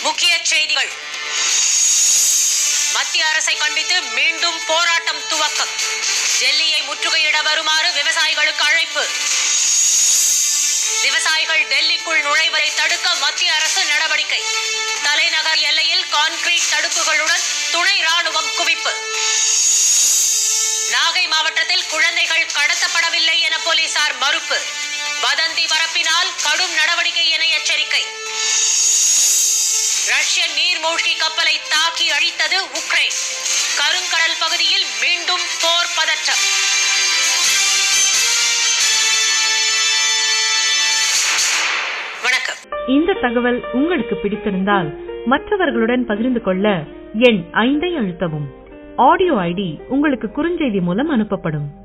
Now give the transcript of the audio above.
முக்கிய செய்திகள் மத்திய அரசை கண்டித்து மீண்டும் போராட்டம் துவக்கம் டெல்லியை முற்றுகையிட வருமாறு விவசாயிகளுக்கு அழைப்பு விவசாயிகள் டெல்லிக்குள் நுழைவதை தடுக்க மத்திய அரசு நடவடிக்கை தலைநகர் எல்லையில் கான்கிரீட் தடுப்புகளுடன் துணை ராணுவம் குவிப்பு நாகை மாவட்டத்தில் குழந்தைகள் கடத்தப்படவில்லை என போலீசார் மறுப்பு வதந்தி பரப்பினால் கடும் நடவடிக்கை என எச்சரிக்கை ரஷ்ய நீர்மூழ்கி கப்பலை தாக்கி அழித்தது உக்ரைன் கருங்கடல் பகுதியில் மீண்டும் போர் பதற்றம் வணக்கம் இந்த தகவல் உங்களுக்கு பிடித்திருந்தால் மற்றவர்களுடன் பகிர்ந்து கொள்ள எண் ஐந்தை அழுத்தவும் ஆடியோ ஐடி உங்களுக்கு குறுஞ்செய்தி மூலம் அனுப்பப்படும்